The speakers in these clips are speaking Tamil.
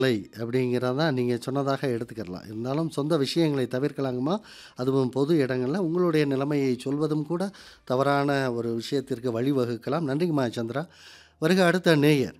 இல்லை அப்படிங்கிறத நீங்கள் சொன்னதாக எடுத்துக்கிடலாம் இருந்தாலும் சொந்த விஷயங்களை தவிர்க்கலாங்கம்மா அதுவும் பொது இடங்களில் உங்களுடைய நிலைமையை சொல்வதும் கூட தவறான ஒரு விஷயத்திற்கு வழிவகுக்கலாம் நன்றிங்கம்மா சந்திரா வருக அடுத்த நேயர்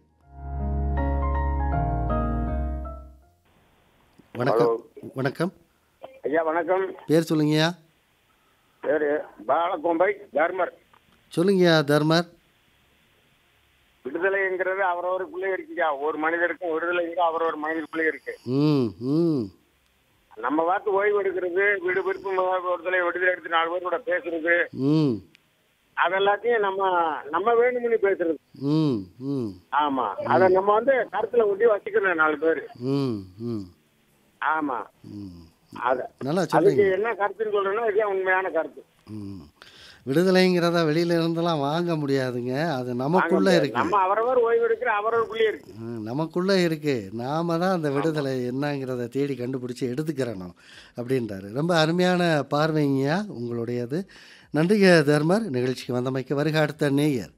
வணக்கம் வணக்கம் ஐயா வணக்கம் பேர் சொல்லுங்கய்யா பேரு பாலகோம்பை தர்மர் சொல்லுங்கய்யா தர்மர் விடுதலைங்கிறது அவரவருக்குள்ளே இருக்குங்க ஒரு மனிதருக்கும் விடுதலைங்கிற அவரவர் மனிதருக்குள்ளே இருக்கு ம் ம் நம்ம பார்த்து ஓய்வு எடுக்கிறது வீடு விருப்பம் விடுதலை விடுதலை எடுத்து நாலு பேர் கூட பேசுறது ம் அதெல்லாத்தையும் நம்ம நம்ம வேணும்னு பேசுறது ம் ம் ஆமா அத நம்ம வந்து கருத்துல ஒட்டி வச்சுக்கணும் நாலு பேர் ம் ம் ஆமா ம் அத நல்லா அதுக்கு சொல்றீங்க என்ன கருத்துன்னு சொல்றேன்னா இதுதான் உண்மையான கருத்து ம் விடுதலைங்கிறத வெளியில இருந்தெல்லாம் வாங்க முடியாதுங்க அது நமக்குள்ள இருக்கு நம்ம அவரவர் ஓய்வு எடுக்கிற அவரவருக்குள்ளே இருக்கு ம், நமக்குள்ள இருக்கு நாம தான் அந்த விடுதலை என்னங்கிறத தேடி கண்டுபிடிச்சி எடுத்துக்கிறணும் அப்படின்றாரு ரொம்ப அருமையான பார்வைங்கய்யா உங்களுடையது நன்றிங்க தர்மர் நிகழ்ச்சிக்கு வந்தமைக்கு வருக அடுத்த நேயர்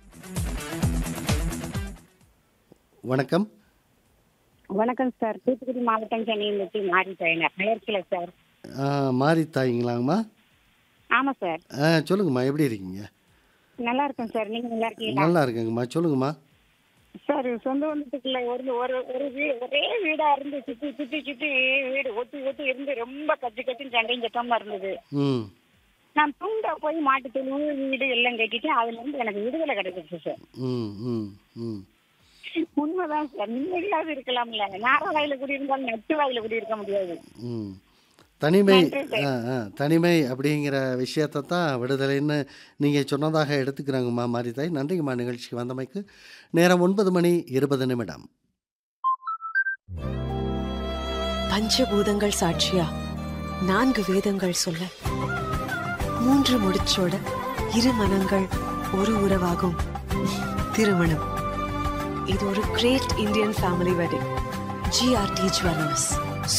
வணக்கம் வணக்கம் சார் தூத்துக்குடி மாவட்டம் சென்னையிலிருந்து மாறி பயனர் மேற்கில் சார் ஆ, மாரி தாயிங்களாங்கம்மா ஆமா சார் ஆ சொல்லுங்கம்மா எப்படி இருக்கீங்க நல்லா இருக்கேன் சார் நீங்க நல்லா இருக்கீங்களா நல்லா இருக்கேங்கம்மா சொல்லுங்கம்மா சார் சொந்த பந்தத்துக்குள்ள ஒரு ஒரு ஒரு வீ ஒரே வீடா இருந்து சுத்தி சுத்தி சுத்தி வீடு ஒட்டி ஒட்டி இருந்து ரொம்ப கச்சி கச்சி சண்டையும் சட்டமா இருந்தது ம் நான் தூங்க போய் மாட்டு தொழுவு வீடு எல்லாம் கட்டிட்டு அதுல இருந்து எனக்கு விடுதலை கிடைச்சிச்சு சார் ம் ம் ம் உண்மைதான் சார் நிம்மதியாவது இருக்கலாம்ல நாராவாயில குடி இருந்தாலும் நட்டு வாயில குடி இருக்க முடியாது ம் தனிமை நன்றி சார். ஆ ஆ தனிமை அப்படிங்கிற விஷயத்தை தான் விடுதலைன்னு நீங்கள் சொன்னதாக எடுத்துக்கிறாங்கம்மா மாரிதாய் நன்றிங்கம்மா நிகழ்ச்சிக்கு வந்தமைக்கு நேரம் ஒன்பது மணி இருபது நிமிடம் பஞ்சபூதங்கள் சாட்சியா நான்கு வேதங்கள் சொல்ல மூன்று முடிச்சோட இரு மனங்கள் ஒரு உறவாகும் திருமணம் இது ஒரு great Indian family wedding G R T jewellers